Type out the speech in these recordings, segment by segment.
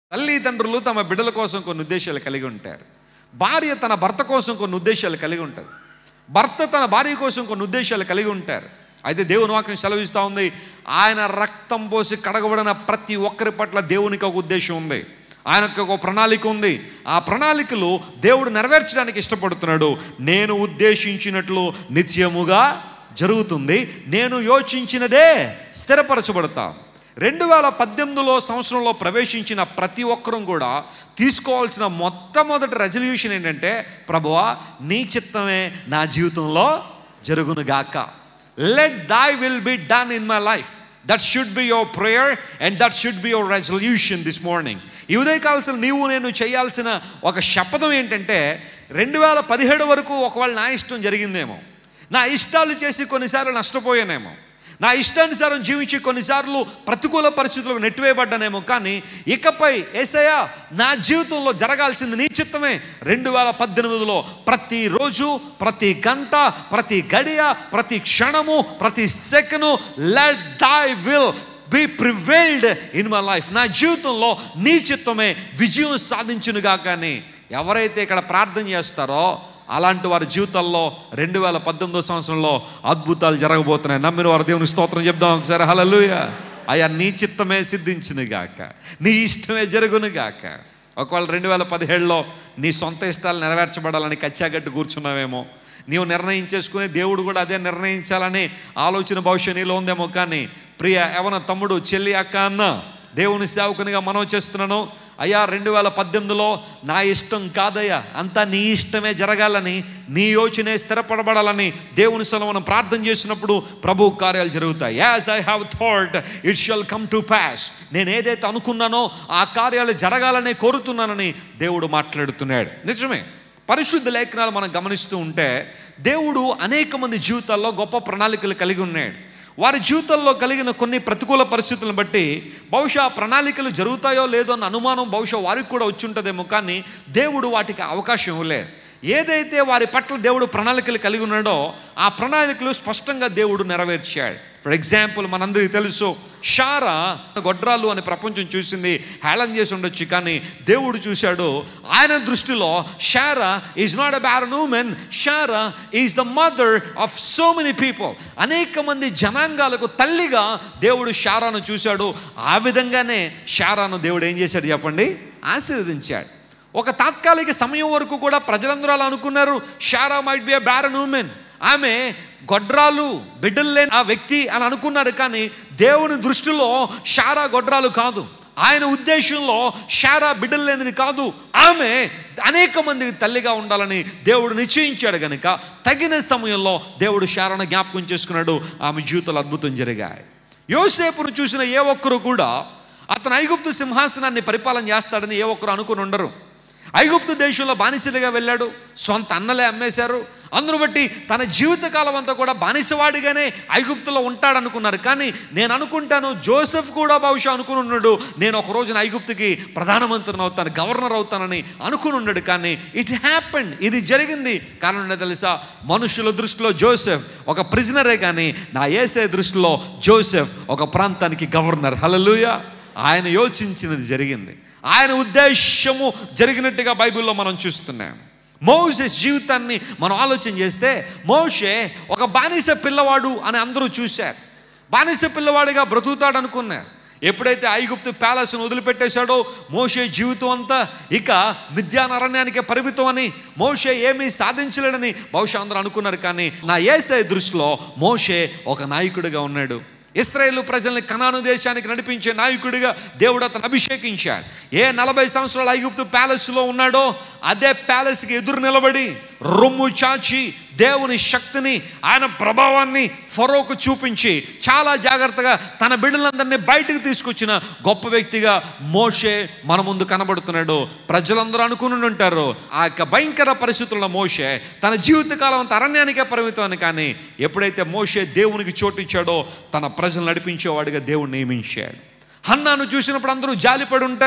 తల్లిదండ్రులు తమ బిడ్డల కోసం కొన్ని ఉద్దేశాలు కలిగి ఉంటారు భార్య తన భర్త కోసం కొన్ని ఉద్దేశాలు కలిగి ఉంటుంది భర్త తన భార్య కోసం కొన్ని ఉద్దేశాలు కలిగి ఉంటారు అయితే దేవుని వాక్యం సెలవిస్తూ ఉంది ఆయన రక్తం పోసి కడగబడిన ప్రతి ఒక్కరి పట్ల దేవునికి ఒక ఉద్దేశం ఉంది ఆయనకు ఒక ప్రణాళిక ఉంది ఆ ప్రణాళికలు దేవుడు నెరవేర్చడానికి ఇష్టపడుతున్నాడు నేను ఉద్దేశించినట్లు నిత్యముగా జరుగుతుంది నేను యోచించినదే స్థిరపరచబడతా రెండు వేల పద్దెనిమిదిలో సంవత్సరంలో ప్రవేశించిన ప్రతి ఒక్కరూ కూడా తీసుకోవాల్సిన మొట్టమొదటి రెజల్యూషన్ ఏంటంటే ప్రభువా నీ చిత్తమే నా జీవితంలో జరుగునుగాక let thy will be done in my life that should be your prayer and that should be your resolution this morning ఈ ఉదయకాల్సిన నీవు నేను చేయాల్సిన ఒక శపథం ఏంటంటే రెండు వేల పదిహేడు వరకు ఒకవేళ నా ఇష్టం జరిగిందేమో నా ఇష్టాలు చేసి కొన్నిసార్లు నష్టపోయానేమో నా ఇష్టానుసారం జీవించి కొన్నిసార్లు ప్రతికూల పరిస్థితులకు నెట్టివేయబడ్డానేమో కానీ ఇకపై ఏసయ్య నా జీవితంలో జరగాల్సింది నీ చిత్తమే రెండు వేల పద్దెనిమిదిలో ప్రతిరోజు ప్రతి గంట ప్రతి గడియ ప్రతి క్షణము ప్రతి second let thy will be prevailed in my life నా జీవితంలో నీ చిత్తమే విజయం సాధించునుగా కానీ ఎవరైతే ఇక్కడ ప్రార్థన చేస్తారో అలాంటి వారి జీవితాల్లో రెండు వేల పద్దెనిమిదో సంవత్సరంలో అద్భుతాలు జరగబోతున్నాయి నమ్మిన వారు దేవుని స్తోత్రం చెప్దాం ఒకసారి హలలుయ అయ్యా నీ చిత్తమే సిద్ధించును గాక నీ ఇష్టమే జరుగును గాక ఒకవేళ రెండు వేల పదిహేడులో నీ సొంత ఇష్టాలు నెరవేర్చబడాలని కచ్చాగట్టు కూర్చున్నావేమో నీవు నిర్ణయం చేసుకుని దేవుడు కూడా అదే నిర్ణయించాలని ఆలోచన భవిష్యత్ నీలో ఉందేమో కానీ ప్రియ ఎవన తమ్ముడు చెల్లి అక్క అన్న దేవుని సేవకునిగా మనం చేస్తున్నాను అయ్యా రెండు వేల పద్దెనిమిదిలో నా ఇష్టం కాదయ్యా అంతా నీ ఇష్టమే జరగాలని నీ యోచనే స్థిరపడబడాలని దేవుని సల మనం ప్రార్థన చేసినప్పుడు ప్రభు కార్యాలు జరుగుతాయి as I have thought it shall come to pass నేను ఏదైతే అనుకున్నానో ఆ కార్యాలు జరగాలని కోరుతున్నానని దేవుడు మాట్లాడుతున్నాడు నిజమే పరిశుద్ధ లేఖనాలు మనం గమనిస్తూ ఉంటే దేవుడు అనేక మంది జీవితాల్లో గొప్ప ప్రణాళికలు కలిగి ఉన్నాడు వారి జీవితంలో కలిగిన కొన్ని ప్రతికూల పరిస్థితులను బట్టి బహుశా ప్రణాళికలు జరుగుతాయో లేదో అన్న అనుమానం బహుశా వారికి కూడా వచ్చి ఉంటుందేమో కానీ దేవుడు వాటికి అవకాశం ఇవ్వలేదు ఏదైతే వారి పట్ల దేవుడు ప్రణాళికలు కలిగి ఉన్నాడో ఆ ప్రణాళికలు స్పష్టంగా దేవుడు నెరవేర్చాడు ఫర్ ఎగ్జాంపుల్ మనందరికీ తెలుసు షారా గొడ్రాలు అని ప్రపంచం చూసింది హేళన చేసి ఉండొచ్చు కానీ దేవుడు చూశాడు ఆయన దృష్టిలో Sarah is not a barren woman Sarah is the mother of so many people అనేక మంది జనాంగాలకు తల్లిగా దేవుడు షారాను చూశాడు ఆ విధంగానే షారాను దేవుడు ఏం చేశాడు చెప్పండి ఆశీర్వదించాడు ఒక తాత్కాలిక సమయం వరకు కూడా ప్రజలందరూ అలా అనుకున్నారు Sarah might be a barren woman ఆమె గొడ్రాలు బిడ్డలు లేని ఆ వ్యక్తి అని అనుకున్నారు కానీ దేవుని దృష్టిలో షారా గొడ్రాలు కాదు ఆయన ఉద్దేశంలో షారా బిడ్డలు లేనిది కాదు ఆమె అనేక మందికి తల్లిగా ఉండాలని దేవుడు నిశ్చయించాడు కనుక తగిన సమయంలో దేవుడు షారాను జ్ఞాపకం చేసుకున్నాడు ఆమె జీవితంలో అద్భుతం జరిగాయి యోసేపును చూసిన ఏ ఒక్కరు కూడా అతను ఐగుప్తు సింహాసనాన్ని పరిపాలన చేస్తాడని ఏ ఒక్కరు అనుకుని ఉండరు ఐగుప్తు దేశంలో బానిసలుగా వెళ్ళాడు సొంత అన్నలే అమ్మేశారు అందును బట్టి తన జీవితకాలం అంతా కూడా బానిసవాడిగానే ఐగుప్తులో ఉంటాడనుకున్నారు కానీ నేను అనుకుంటాను జోసెఫ్ కూడా బహుశా అనుకుని ఉన్నాడు నేను ఒక రోజున ఐగుప్తుకి ప్రధానమంత్రిని అవుతాను గవర్నర్ అవుతానని అనుకుని ఉన్నాడు కానీ ఇట్ హ్యాపెండ్ ఇది జరిగింది కారణం ఏంటో తెలుసా మనుషుల దృష్టిలో జోసెఫ్ ఒక ప్రిజనరే కానీ నా ఏసే దృష్టిలో జోసెఫ్ ఒక ప్రాంతానికి గవర్నర్ హలలుయ ఆయన యోచించినది జరిగింది ఆయన ఉద్దేశము జరిగినట్టుగా బైబిల్లో మనం చూస్తున్నాం మోసెస్ జీవితాన్ని మనం ఆలోచన చేస్తే మోషే ఒక బానిస పిల్లవాడు అని అందరూ చూశారు బానిస పిల్లవాడిగా బ్రతుకుతాడు అనుకున్నారు ఎప్పుడైతే ఐగుప్తు ప్యాలెస్ను వదిలిపెట్టేశాడో మోషే జీవితం అంతా ఇక మిథ్యాన అరణ్యానికే పరిమితం అని మోషే ఏమీ సాధించలేడని బహుశా అందరూ అనుకున్నారు కానీ నా ఏసై దృష్టిలో మోషే ఒక నాయకుడిగా ఉన్నాడు ఇస్రాయేల్ ప్రజల్ని కనాను దేశానికి నడిపించే నాయకుడిగా దేవుడు అతను అభిషేకించాడు ఏ నలభై సంవత్సరాల ఐగుప్తు ప్యాలెస్లో ఉన్నాడో అదే ప్యాలెస్కి ఎదురు నిలబడి రొమ్ము చాచి దేవుని శక్తిని ఆయన ప్రభావాన్ని ఫరోకు చూపించి చాలా జాగ్రత్తగా తన బిడ్డలందరినీ బయటకు తీసుకొచ్చిన గొప్ప వ్యక్తిగా మోషే మన ముందు కనబడుతున్నాడు ప్రజలందరూ అనుకుని ఉంటారు ఆ యొక్క భయంకర పరిస్థితుల్లో మోషే తన జీవితకాలం అంత అరణ్యానికే పరిమితం అని కానీ ఎప్పుడైతే మోషే దేవునికి చోటిచ్చాడో తన ప్రజలు నడిపించేవాడిగా దేవుడు నియమించాడు హన్నాను చూసినప్పుడు అందరూ జాలిపడి ఉంటారు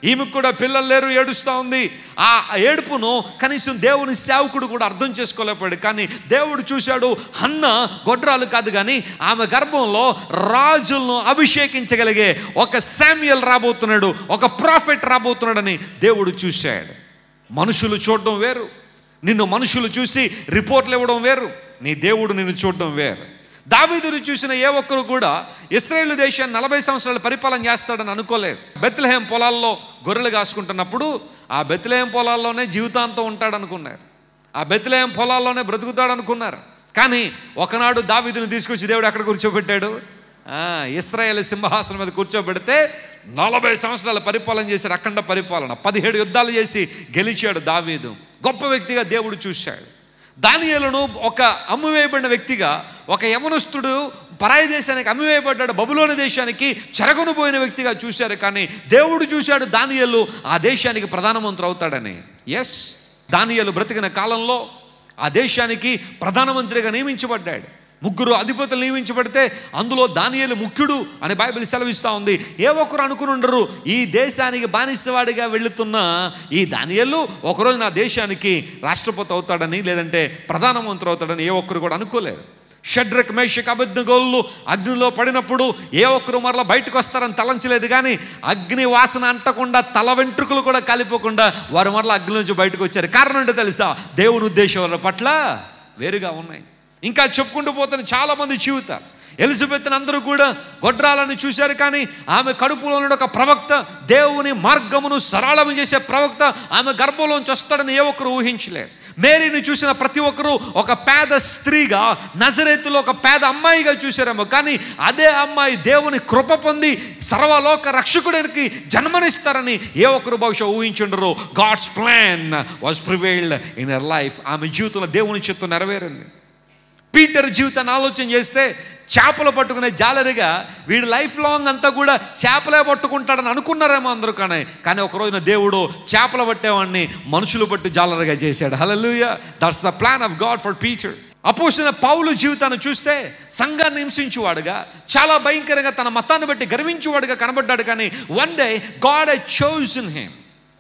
ఈమెకు కూడా పిల్లలు లేరు ఏడుస్తూ ఉంది ఆ ఏడుపును కనీసం దేవుని సేవకుడు కూడా అర్థం చేసుకోలేకపోయాడు కానీ దేవుడు చూశాడు హన్న గొడ్రాలు కాదు కానీ ఆమె గర్భంలో రాజులను అభిషేకించగలిగే ఒక శామ్యుయల్ రాబోతున్నాడు ఒక ప్రాఫిట్ రాబోతున్నాడని దేవుడు చూశాడు మనుషులు చూడడం వేరు నిన్ను మనుషులు చూసి రిపోర్ట్లు ఇవ్వడం వేరు నీ దేవుడు నిన్ను చూడడం వేరు దావీదుని చూసిన ఏ ఒక్కరు కూడా ఇస్రాయేల్ దేశాన్ని నలభై సంవత్సరాలు పరిపాలన చేస్తాడని అనుకోలేదు బెత్లహేం పొలాల్లో గొర్రెలు కాసుకుంటున్నప్పుడు ఆ బెత్లహేం పొలాల్లోనే జీవితాంతం ఉంటాడు అనుకున్నారు ఆ బెత్లహేం పొలాల్లోనే బ్రతుకుతాడు అనుకున్నారు కానీ ఒకనాడు దావీదుని తీసుకొచ్చి దేవుడు ఎక్కడ కూర్చోబెట్టాడు ఆ, ఇస్రాయేల్ సింహాసనం మీద కూర్చోబెడితే నలభై సంవత్సరాల పరిపాలన చేశాడు అఖండ పరిపాలన పదిహేడు యుద్ధాలు చేసి గెలిచాడు దావీదు గొప్ప వ్యక్తిగా దేవుడు చూశాడు దానియేలును ఒక అమ్మువేయబడిన వ్యక్తిగా ఒక యవనస్తుడు పరాయి దేశానికి అమ్మివేయబడ్డాడు బబులోని దేశానికి చెరగను పోయిన వ్యక్తిగా చూశారు కానీ దేవుడు చూశాడు దానియేలు ఆ దేశానికి ప్రధానమంత్రి అవుతాడని ఎస్ దానియేలు బ్రతికిన కాలంలో ఆ దేశానికి ప్రధానమంత్రిగా నియమించబడ్డాడు ముగ్గురు అధిపతులు నియమించబడితే అందులో దానియేలు ముఖ్యుడు అని బైబిల్ సెలవిస్తూ ఉంది ఏ ఒక్కరు అనుకుని ఉండరు ఈ దేశానికి బానిసవాడిగా వెళుతున్న ఈ దానియేలు ఒకరోజు నా దేశానికి రాష్ట్రపతి అవుతాడని లేదంటే ప్రధానమంత్రి అవుతాడని ఏ ఒక్కరు కూడా అనుకోలేరు షడ్రక్ మేషక్ అబద్ధగోళ్ళు అగ్నిలో పడినప్పుడు ఏ ఒక్కరు మరలా బయటకు వస్తారని తలంచలేదు కానీ అగ్ని వాసన అంటకుండా తల వెంట్రుకలు కూడా కాలిపోకుండా వారు మరలా అగ్ని నుంచి బయటకు వచ్చారు కారణం ఏంటో తెలుసా దేవుని ఉద్దేశాల పట్ల వేరుగా ఉన్నాయి ఇంకా చెప్పుకుంటూ పోతున్న చాలామంది జీవితాలు ఎలిజబెత్ అందరూ కూడా గొడ్రాలని చూశారు కానీ ఆమె కడుపులో ఉన్న ఒక ప్రవక్త దేవుని మార్గమును సరళము చేసే ప్రవక్త ఆమె గర్భంలోంచి వస్తాడని ఏ ఒక్కరు ఊహించలేరు మేరీని చూసిన ప్రతి ఒక్కరూ ఒక పేద స్త్రీగా నజరేతులో ఒక పేద అమ్మాయిగా చూశారేమో కానీ అదే అమ్మాయి దేవుని కృప పొంది సర్వలోక రక్షకుడికి జన్మనిస్తారని ఏ ఒక్కరు బహుశా ఊహించుండరు God's plan was prevailed in her life ఆమె జీవితంలో దేవుని చిత్తం నెరవేరింది పీటర్ జీవితాన్ని ఆలోచన చేస్తే చేపలు పట్టుకునే జాలరిగా వీడు లైఫ్ లాంగ్ అంతా కూడా చేపలే పట్టుకుంటాడని అనుకున్నారేమో అందరూ కానీ కానీ ఒక రోజున దేవుడు చేపలు పట్టేవాడిని మనుషులు పట్టు జాలరిగా చేశాడు hallelujah that's the plan of God for Peter అపోసిన పౌలు జీవితాన్ని చూస్తే సంఘాన్ని హింసించువాడుగా చాలా భయంకరంగా తన మతాన్ని బట్టి గర్వించువాడుగా కనబడ్డాడు కానీ one day God I chosen him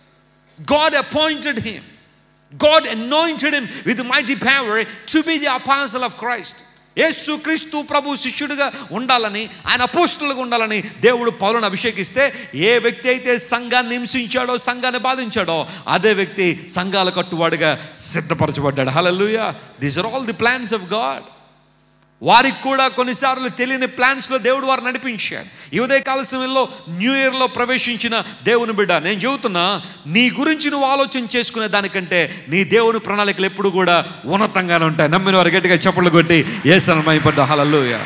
God appointed him. God anointed him with mighty power to be the apostle of Christ. యేసు క్రీస్తు ప్రభు శిష్యుడిగా ఉండాలని ఆయన అపోస్తులుగా ఉండాలని దేవుడు పౌలను అభిషేకిస్తే ఏ వ్యక్తి అయితే సంఘాన్ని హింసించాడో సంఘాన్ని బాధించాడో అదే వ్యక్తి సంఘాల కట్టువాడుగా సిద్ధపరచబడ్డాడు hallelujah these are all the plans of God వారికి కూడా కొన్నిసార్లు తెలియని ప్లాన్స్లో దేవుడు వారు నడిపించాడు ఈ ఉదయకాల సమయంలో న్యూ ఇయర్లో ప్రవేశించిన దేవుని బిడ్డ నేను చెబుతున్నా నీ గురించి నువ్వు ఆలోచన చేసుకునే దానికంటే నీ దేవుని ప్రణాళికలు ఎప్పుడు కూడా ఉన్నతంగానే ఉంటాయి నమ్మిన వారు గట్టిగా చప్పట్లు కొట్టి ఏ సమయపడ్డ hallelujah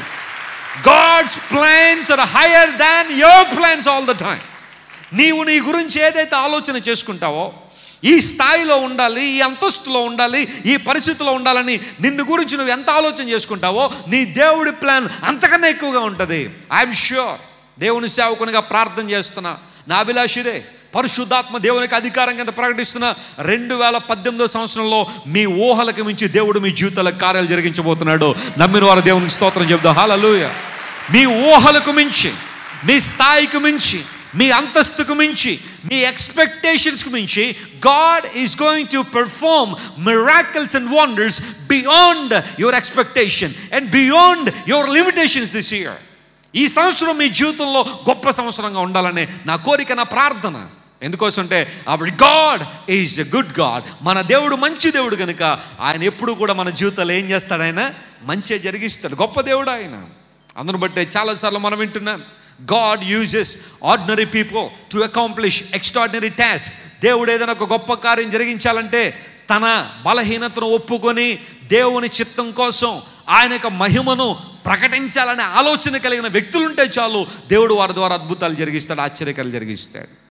God's plans are higher than your plans all the time నీవు నీ గురించి ఏదైతే ఆలోచన చేసుకుంటావో ఈ స్థాయిలో ఉండాలి ఈ అంతస్తులో ఉండాలి ఈ పరిస్థితిలో ఉండాలని నిన్ను గురించి నువ్వు ఎంత ఆలోచన చేసుకుంటావో నీ దేవుడి ప్లాన్ అంతకన్నా ఎక్కువగా ఉంటుంది ఐఎమ్ ష్యూర్ దేవుని సేవకునిగా ప్రార్థన చేస్తున్నా నా అభిలాషిదే పరిశుద్ధాత్మ దేవునికి అధికారం కింద ప్రకటిస్తున్న రెండు వేల పద్దెనిమిదో సంవత్సరంలో మీ ఊహలకు మించి దేవుడు మీ జీవితాల కార్యాలు జరిగించబోతున్నాడు నమ్మిన వారు దేవునికి స్తోత్రం చెబుతాం హాలూయ మీ ఊహలకు మించి మీ స్థాయికి మించి మీ అంతస్తుకు మించి మీ ఎక్స్పెక్టేషన్స్కి మించి God is going to perform miracles and wonders beyond your expectation and beyond your limitations this year ఈ సంవత్సరం మీ జీవితంలో గొప్ప సంవత్సరంగా ఉండాలనే నా కోరిక నా ప్రార్థన ఎందుకోసంటే ఆవిడ God is a good God మన దేవుడు మంచి దేవుడు కనుక ఆయన ఎప్పుడు కూడా మన జీవితాలు ఏం చేస్తాడు ఆయన మంచి జరిగిస్తాడు గొప్ప దేవుడు ఆయన అందును బట్టే చాలాసార్లు మనం వింటున్నాం God uses ordinary people to accomplish extraordinary task దేవుడు ఏదైనా ఒక గొప్ప కార్యం జరిగించాలంటే తన బలహీనతను ఒప్పుకొని దేవుని చిత్తం కోసం ఆయన యొక్క మహిమను ప్రకటించాలనే ఆలోచన కలిగిన వ్యక్తులుంటే చాలు దేవుడు వారి ద్వారా అద్భుతాలు జరిగిస్తాడు ఆశ్చర్యకాలు జరిగిస్తాడు